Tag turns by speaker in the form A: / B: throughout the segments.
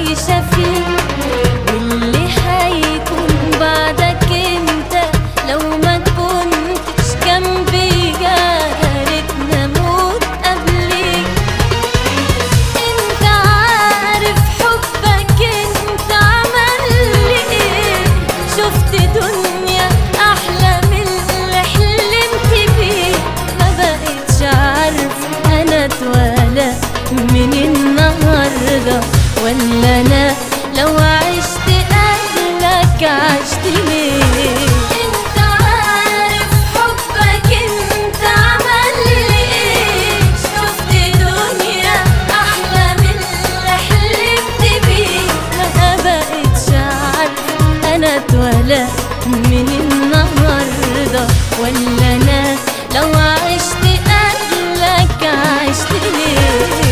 A: عايشة فيه واللي هيكون بعدك انت لو ما كنتش جنبي يا ريتني اموت قبليك انت عارف حبك انت عمل لي ايه شفت دنيا احلى من اللي حلمت بيه ما بقتش عارف انا اتولى من النهارده ولا انا لو عشت قبلك عشت ليه انت عارف حبك انت عمل لي ايه شفت دنيا احلى من اللي حلمت بيه ما بقتش عارف انا اتولى من النهارده ولا انا لو عشت قبلك عشت ليه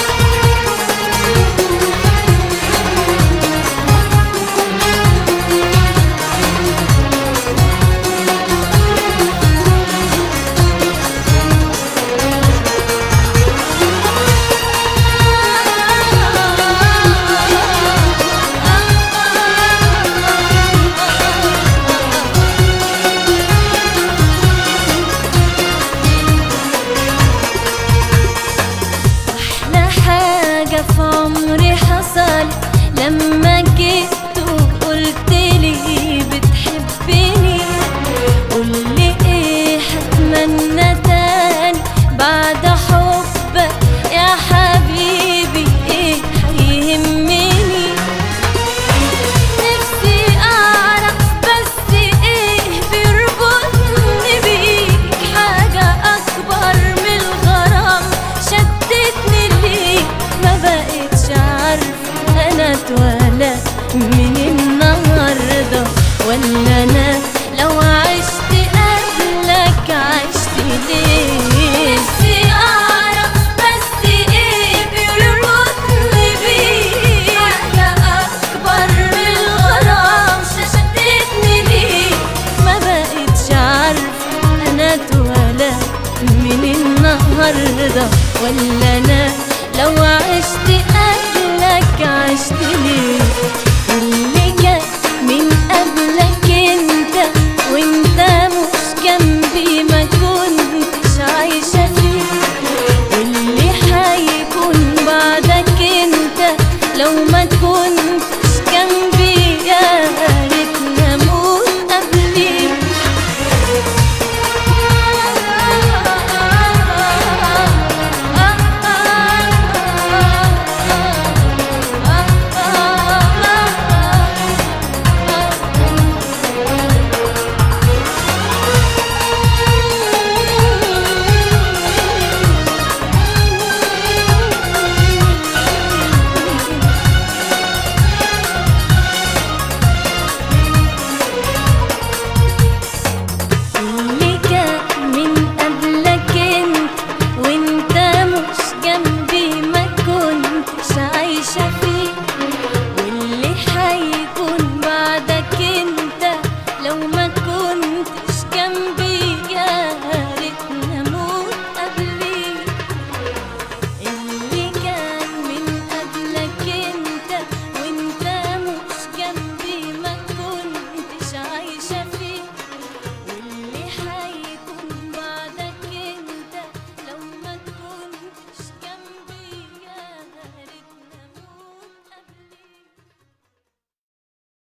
A: أحلى حاجة في عمري حصل لما جيت وقلت لي بتحبني قولي ايه هتمنى تاني بعد حبك يا حبيبي ايه هيهمني نفسي اعرف بس ايه بيربطني بيك حاجة اكبر من الغرام شدتني ليك ما بقتش عارف انا اتولى من النهارده ولا انا لو عشت قبلك عشت ليه نفسي اعرف بس ايه بيربطني بيك حاجة اكبر من الغرام شدتني ليك ما بقتش عارف انا اتولى من النهارده ولا انا لو عشت قبلك عشت ليه واللي جه من قبلك انت وانت مش جنبي ما كنتش عايشة فيه واللي هيكون بعدك انت لو ما تكون